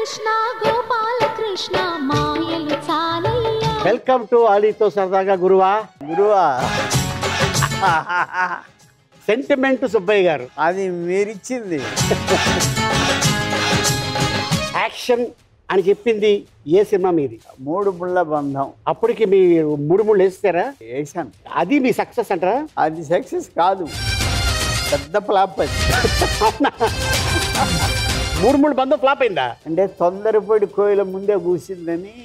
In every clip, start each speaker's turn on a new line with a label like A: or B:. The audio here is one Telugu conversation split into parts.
A: కృష్ణ గోపాలకృష్ణ మాయలు చాలయ్యా
B: వెల్కమ్ టు ఆలీతో సరదాగా గురువా
C: గురువా
B: సెంటిమెంట్ సుబ్బయ్య గారు
C: అది మీరిచ్చింది
B: యాక్షన్ అని చెప్పింది ఏ సినిమా మీది
C: మూడు ముళ్ళ బంధం
B: అప్పటికి మీరు మూడు మూడు వేస్తారా
C: వేసాను
B: అది మీ సక్సెస్ అంటారా
C: అది సక్సెస్ కాదు పెద్ద ఫ్లాప్ అది
B: మూడు మూడు బంధం ఫ్లాప్ అయిందా
C: అంటే తొందరపడి కోయిల ముందే కూసిందని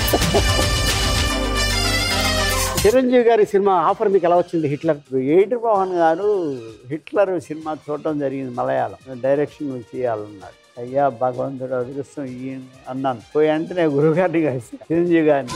B: చిరంజీవి గారి సినిమా ఆఫర్ మీకు ఎలా వచ్చింది హిట్లర్
C: ఎయిటి మోహన్ గారు హిట్లర్ సినిమా చూడటం జరిగింది మలయాళం డైరెక్షన్ చేయాలన్నాడు అయ్యా భగవంతుడు అదృష్టం ఈ అన్నాను పోయి వెంటనే గురుగారిని కలిసి చిరంజీవి గారిని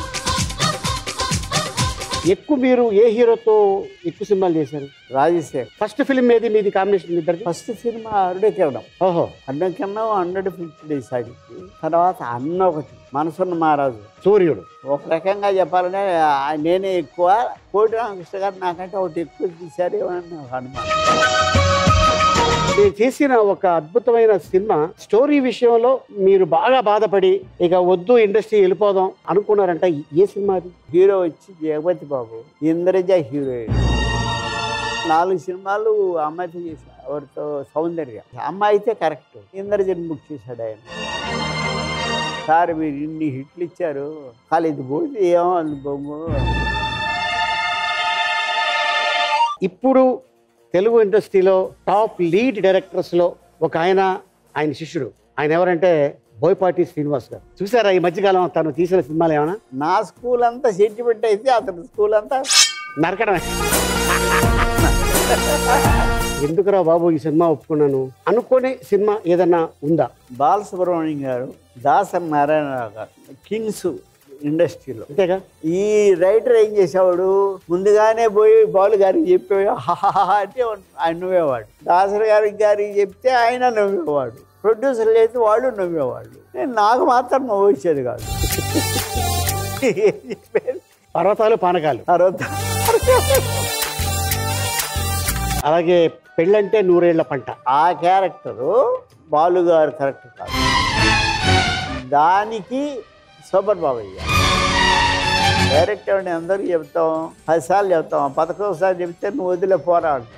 B: ఎక్కువ మీరు ఏ హీరోతో ఎక్కువ సినిమాలు చేశారు
C: రాజశేఖర్
B: ఫస్ట్ ఫిల్మ్ ఏది మీది కాంబినేషన్ ఇద్దరికి
C: ఫస్ట్ సినిమా అరుడే కిరణం
B: ఓహో
C: అన్నకన్నా హండ్రెడ్ ఫిఫ్టీ డేస్ ఆడికి తర్వాత అన్న ఒకటి మనసున్న మహారాజు
B: సూర్యుడు
C: ఒక రకంగా చెప్పాలంటే ఆ- నేనే ఎక్కువ కోటి రామకృష్ణ గారు నాకంటే ఒకటి ఎక్కువ తీశారు ఏమని నాకు అనుమానం
B: మీరు చేసిన ఒక అద్భుతమైన సినిమా స్టోరీ విషయంలో మీరు బాగా బాధపడి ఇక వద్దు ఇండస్ట్రీ వెళ్ళిపోదాం అనుకున్నారంట ఏ సినిమా అది
C: హీరో వచ్చి జగపతి బాబు ఇంద్రజ హీరోయిన్ నాలుగు సినిమాలు అమ్మాయితో చేసిన ఎవరితో సౌందర్య అమ్మాయి అయితే కరెక్ట్ ఇంద్రజని బుక్ చేశాడు ఆయన సార్ మీరు ఇన్ని హిట్లు ఇచ్చారు కానీ ఇది పోతే ఏమో అది బొమ్మ
B: ఇప్పుడు తెలుగు ఇండస్ట్రీలో టాప్ లీడ్ డైరెక్టర్స్ లో ఒక ఆయన ఆయన శిష్యుడు ఆయన ఎవరంటే బోయపాటి శ్రీనివాస్ గారు చూసారా ఈ మధ్యకాలం తను తీసిన సినిమాలు ఏమైనా
C: నా స్కూల్ అంతా సెంటిమెంట్ అయితే అతని స్కూల్ అంతా
B: నరకడమే ఎందుకురా బాబు ఈ సినిమా ఒప్పుకున్నాను అనుకోని సినిమా ఏదన్నా ఉందా
C: బాలసుబ్రహ్మణ్యం గారు దాసరి నారాయణరావు గారు కింగ్స్ ఇండస్ట్రీలో
B: అంతేగా
C: ఈ రైటర్ ఏం చేసేవాడు ముందుగానే పోయి బాలు గారికి చెప్పేవాడు హాహాహా అంటే ఆయన నవ్వేవాడు దాసరి గారికి గారికి చెప్తే ఆయన నవ్వేవాడు ప్రొడ్యూసర్లు అయితే వాళ్ళు నవ్వేవాళ్ళు నేను నాకు మాత్రం నవ్వు వచ్చేది కాదు ఏం చెప్పారు?
B: పర్వతాలు పానకాలు
C: తర్వాత
B: అలాగే పెళ్ళంటే నూరేళ్ల పంట
C: ఆ క్యారెక్టరు బాలు గారు కరెక్ట్ కాదు దానికి సూపర్ బాబయ్య డైరెక్ట్ అని అందరికీ చెప్తాం పదిసార్లు చెప్తాం పదకొండుసార్లు చెప్తే నువ్వు వదిలే పోరా అంటారు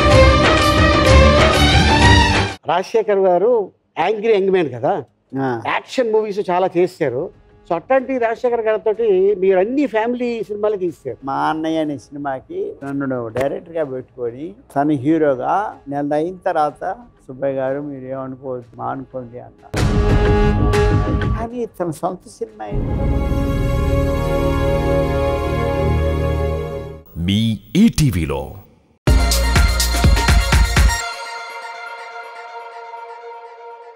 B: రాజశేఖర్ గారు యాంగ్రీ యంగ్ మ్యాన్ కదా
C: ఆ,
B: యాక్షన్ మూవీస్ చాలా చేశారు సో అట్లాంటి రాజశేఖర్ గారితో మీరు అన్ని ఫ్యామిలీ సినిమాలు తీస్తారు
C: మా అన్నయ్య అనే సినిమాకి నన్ను డైరెక్టర్గా పెట్టుకొని తను హీరోగా నెల అయిన తర్వాత సుబ్బయ్య గారు మీరు ఏమనుకోవద్దు మా అనుకోండి అన్నారు కానీ తన సొంత సినిమా అయింది
D: మీ ఈటీవీలో